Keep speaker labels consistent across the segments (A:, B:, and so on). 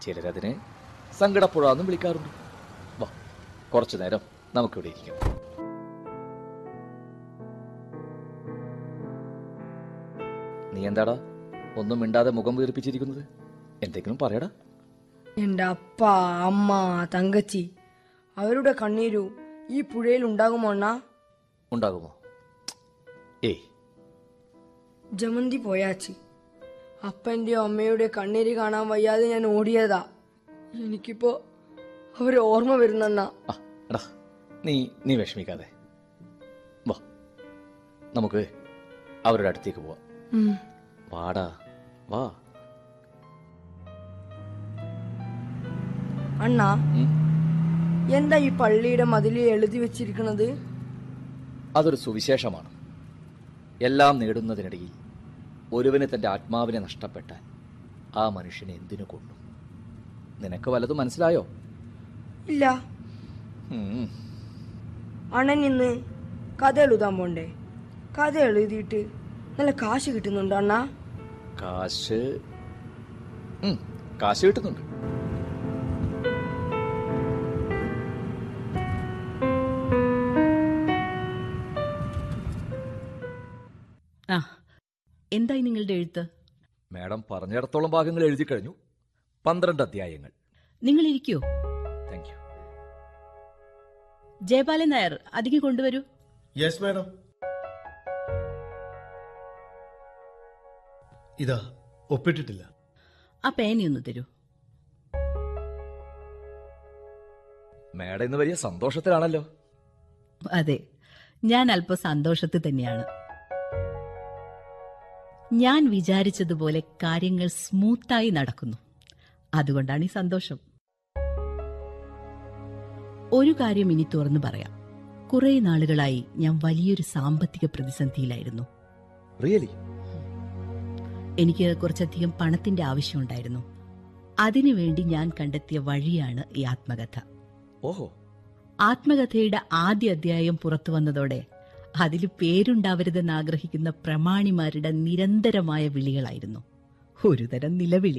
A: ചിലരതിനെ സങ്കടപ്പുഴ എന്നും വിളിക്കാറുണ്ട് വാ കുറച്ചു നേരം നമുക്കിവിടെ ഇരിക്കാം നീ എന്താടാ ഒന്നും മിണ്ടാതെ മുഖം വീർപ്പിച്ചിരിക്കുന്നത് എന്തെങ്കിലും പറയടാ
B: എന്റെ അപ്പ അമ്മ തങ്കച്ചി അവരുടെ കണ്ണീരു ഈ പുഴയിൽ ഉണ്ടാകുമോ അണ്ണാ
A: ഉണ്ടാകുമോ ഏയ്
B: ജമന്തി പോയാച്ചി അപ്പന്റെയോ അമ്മയുടെ കണ്ണീര് കാണാൻ വയ്യാതെ ഞാൻ ഓടിയതാ എനിക്കിപ്പോ അവരെ ഓർമ്മ വരുന്നെണ്ണ
A: ആ എടാ നീ നീ വിഷമിക്കാതെ വാ നമുക്ക് അവരുടെ അടുത്തേക്ക് പോവാം വാടാ വാ
B: അണ്ണാ
A: ഉം.
B: എന്താ ഈ പള്ളിയുടെ മതിലിൽ എഴുതി വെച്ചിരിക്കുന്നത്
A: അതൊരു സുവിശേഷമാണ് എല്ലാം നേടുന്നതിനിടയിൽ ഒരുവന് തന്റെ ആത്മാവിനെ നഷ്ടപ്പെട്ടാൽ ആ മനുഷ്യനെ എന്തിനു കൊണ്ടു നിനക്ക് വല്ലതും മനസ്സിലായോ
B: ഇല്ല
A: ഉം.
B: അണ്ണൻ ഇന്ന് കഥ എഴുതാൻ പോണ്ടേ കഥ എഴുതിയിട്ട് നല്ല കാശ് കിട്ടുന്നുണ്ട് അണ്ണാ
A: കാശ് ഉം, കാശ് കിട്ടുന്നുണ്ട്
C: ആ എന്തായി നിങ്ങളുടെ എഴുത്ത്
A: മാഡം പറഞ്ഞിടത്തോളം ഭാഗങ്ങൾ എഴുതി കഴിഞ്ഞു പന്ത്രണ്ട് അധ്യായങ്ങൾ
C: നിങ്ങൾ ഇരിക്കൂ
A: താങ്ക് യു
C: ജയപാലൻ നായർ അധികം കൊണ്ടുവരൂ
D: യെസ് മാഡം ഇതാ ഒപ്പിട്ടിട്ടില്ല
C: ആ പേനയൊന്ന് തരൂ
A: മാഡം ഇന്ന് വലിയ സന്തോഷത്തിലാണല്ലോ
C: അതെ ഞാൻ അല്പം സന്തോഷത്തിൽ തന്നെയാണ് ഞാൻ വിചാരിച്ചതുപോലെ കാര്യങ്ങൾ സ്മൂത്തായി നടക്കുന്നു അതുകൊണ്ടാണ് ഈ സന്തോഷം ഒരു കാര്യം ഇനി തുറന്നു പറയാം കുറെ നാളുകളായി ഞാൻ വലിയൊരു സാമ്പത്തിക പ്രതിസന്ധിയിലായിരുന്നു
A: റിയലി
C: എനിക്ക് കുറച്ചധികം പണത്തിന്റെ ആവശ്യമുണ്ടായിരുന്നു അതിനുവേണ്ടി ഞാൻ കണ്ടെത്തിയ വഴിയാണ് ഈ ആത്മകഥ
A: ഓഹോ
C: ആത്മകഥയുടെ ആദ്യ അധ്യായം പുറത്തു വന്നതോടെ അതിൽ പേരുണ്ടാവരുതെന്ന് ആഗ്രഹിക്കുന്ന പ്രമാണിമാരുടെ നിരന്തരമായ വിളികളായിരുന്നു ഒരുതരം നിലവിളി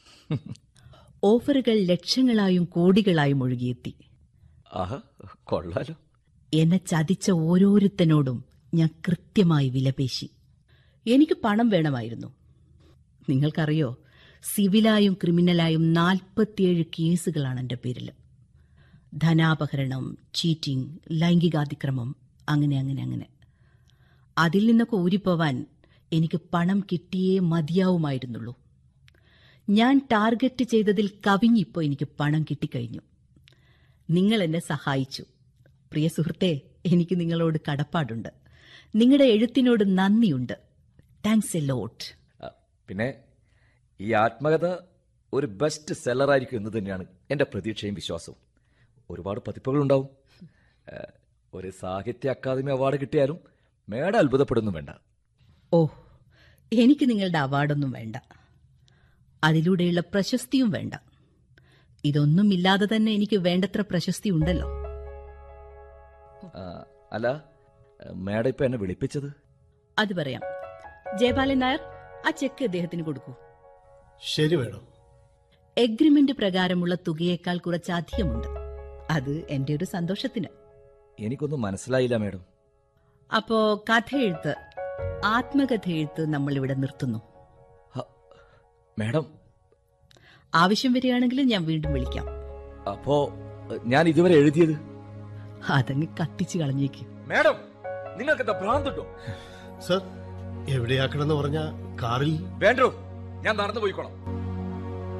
C: ഓഫറുകൾ ലക്ഷങ്ങളായും കോടികളായും ഒഴുകിയെത്തി
A: ആഹാ കൊള്ളാലോ
C: എന്നെ ചതിച്ച ഓരോരുത്തനോടും ഞാൻ കൃത്യമായി വിലപേശി എനിക്ക് പണം വേണമായിരുന്നു നിങ്ങൾക്കറിയോ സിവിലായും ക്രിമിനലായും നാൽപ്പത്തിയേഴ് കേസുകളാണ് എൻ്റെ പേരിൽ ധനാപഹരണം ചീറ്റിംഗ് ലൈംഗികാതിക്രമം അങ്ങനെ അങ്ങനെ അങ്ങനെ അതിൽ നിന്നൊക്കെ ഊരിപ്പോവാൻ എനിക്ക് പണം കിട്ടിയേ മതിയാവുമായിരുന്നുള്ളൂ ഞാൻ ടാർഗറ്റ് ചെയ്തതിൽ കവിഞ്ഞിപ്പോൾ എനിക്ക് പണം കിട്ടിക്കഴിഞ്ഞു നിങ്ങൾ എന്നെ സഹായിച്ചു പ്രിയ സുഹൃത്തെ എനിക്ക് നിങ്ങളോട് കടപ്പാടുണ്ട് നിങ്ങളുടെ എഴുത്തിനോട് നന്ദിയുണ്ട് താങ്ക്സ് എ ലോട്ട്
A: ആ, പിന്നെ ഈ ആത്മകഥ ഒരു ബെസ്റ്റ് സെല്ലർ ആയിരിക്കും എന്ന് തന്നെയാണ് എൻ്റെ പ്രതീക്ഷയും വിശ്വാസവും ഒരുപാട് പതിപ്പുകളുണ്ടാവും ആ, ഒരു സാഹിത്യ അക്കാദമി അവാർഡ് കിട്ടിയാലും മേഡം അത്ഭുതപ്പെടുന്നു വേണ്ട
C: ഓ എനിക്ക് നിങ്ങളുടെ അവാർഡൊന്നും വേണ്ട അതിലൂടെയുള്ള പ്രശസ്തിയും വേണ്ട ഇതൊന്നും ഇല്ലാതെ തന്നെ എനിക്ക് വേണ്ടത്ര പ്രശസ്തി ഉണ്ടല്ലോ
A: ആ, അല്ല മേഡം ഇപ്പൊ എന്നെ വിളിപ്പിച്ചത്
C: അത് പറയാം ജയപാലൻ നായർ ആ ചെക്ക് അദ്ദേഹത്തിന് കൊടുക്കൂ
D: ശരി മാഡം
C: എഗ്രിമെന്റ് പ്രകാരമുള്ള തുകയേക്കാൾ കുറച്ചധികമുണ്ട് അത് എന്റെ ഒരു സന്തോഷത്തിന്
A: എനിക്കൊന്നും മനസ്സിലായില്ല മേഡം
C: അപ്പോ കഥ എഴുത്ത് ആത്മകഥ എഴുത്ത് നമ്മൾ ഇവിടെ നിർത്തുന്നു
A: ഹ, മേഡം
C: ആവശ്യം വരികയാണെങ്കിൽ ഞാൻ വീണ്ടും വിളിക്കാം
A: അപ്പോ ഞാൻ ഇതുവരെ എഴുതിയത്
C: അതങ്ങ് കത്തിച്ചു കളഞ്ഞേക്ക്
A: മേഡം നിങ്ങൾക്ക് എന്താ ഭ്രാന്തുണ്ടോ
D: സർ എവിടെയാക്കണമെന്ന് പറഞ്ഞ കാറിൽ
A: വേണ്ടോ ഞാൻ നടന്നു പോയിക്കോളാം